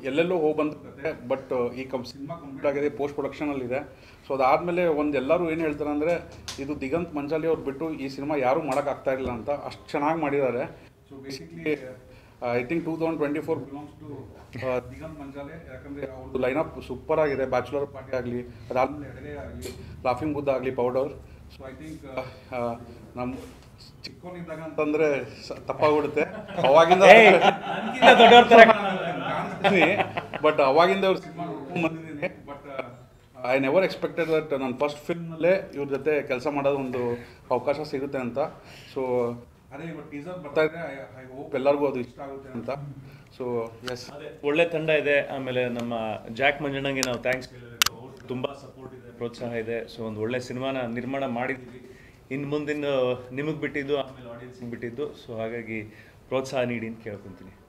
ಎಲ್ಲೆಲ್ಲೋ ಹೋಗಿ ಬಂದಿರುತ್ತೆ ಬಟ್ ಈ ಕಮ್ ಸಿನಿಮಾ ಕಂಪ್ಲೀಟ್ ಆಗಿದೆ ಪೋಸ್ಟ್ ಪ್ರೊಡಕ್ಷನಲ್ಲಿದೆ ಸೊ ಅದಾದಮೇಲೆ ಒಂದು ಎಲ್ಲರೂ ಏನು ಹೇಳ್ತಾರೆ ಅಂದರೆ ಇದು ದಿಗಂತ್ ಮಂಚಾಲಿ ಅವ್ರು ಬಿಟ್ಟು ಈ ಸಿನಿಮಾ ಯಾರೂ ಮಾಡೋಕ್ಕಾಗ್ತಾ ಇಲ್ಲ ಅಂತ ಅಷ್ಟು ಚೆನ್ನಾಗಿ ಮಾಡಿದ್ದಾರೆ so basically I think two thousand twenty four belongs to Diganth Manchale ಯಾಕಂದರೆ ಅವ್ರದ್ದು ಲೈನಪ್ ಸೂಪರ್ ಆಗಿದೆ ಬ್ಯಾಚುಲರ್ ಪಾರ್ಟಿ ಆಗಲಿ ಅದಾದಮೇಲೆ ಎಡಗೈ ಆಗಲಿ ಲಾಫಿಂಗ್ ಬುದ್ಧ ಆಗಲಿ ಪೌಡರ್ ಸೊ ಐ ಥಿಂಕ್ ನಮ್ಮ ಚಿಕ್ಕವನಿದ್ದಾಗ ಅಂತಂದರೆ ತಪ್ಪಾಗ್ಬಿಡುತ್ತೆ ಅವಾಗಿಂದ ದೊಡ್ಡವ್ರ ತರ ಬಟ್ ಅವಾಗಿಂದ ಅವ್ರ ಸಿನಿಮಾ ನೋಡ್ಕೊಂಡು ಬಂದಿದ್ದೀನಿ but I never expected that ನನ್ನ ಫಸ್ಟ್ ಫಿಲ್ಮ್ನಲ್ಲೇ ಇವ್ರ ಜೊತೆ ಕೆಲಸ ಮಾಡೋದು ಒಂದು ಅವಕಾಶ ಸಿಗುತ್ತೆ ಅಂತ ಸೊ ಅದೇ ಇವತ್ತು ಟೀಸರ್ ಬರ್ತಾ ಇದೆ ಐ ಹೋಪ್ ಎಲ್ಲರಿಗೂ ಅದು ಇಷ್ಟ ಆಗುತ್ತೆ ಅಂತ ಸೊ ಎಸ್ ಒಳ್ಳೆ ತಂಡ ಇದೆ ಆಮೇಲೆ ನಮ್ಮ ಜಾಕ್ ಮಂಜಣ್ಣಂಗೆ ನಾವು ಥ್ಯಾಂಕ್ಸ್ ಕೇಳಬೇಕು ಅವ್ರು ತುಂಬ ಸಪೋರ್ಟ್ ಇದೆ ಪ್ರೋತ್ಸಾಹ ಇದೆ ಸೊ ಒಂದು ಒಳ್ಳೆ ಸಿನಿಮಾನ ನಿರ್ಮಾಣ ಮಾಡಿದ್ವಿ ಇನ್ನು ಮುಂದಿನ ನಿಮಗೆ ಬಿಟ್ಟಿದ್ದು ಆಮೇಲೆ ಆಡಿಯನ್ಸಿಗೆ ಬಿಟ್ಟಿದ್ದು ಸೊ ಹಾಗಾಗಿ ಪ್ರೋತ್ಸಾಹ ನೀಡಿ ಅಂತ ಕೇಳ್ಕೊತೀನಿ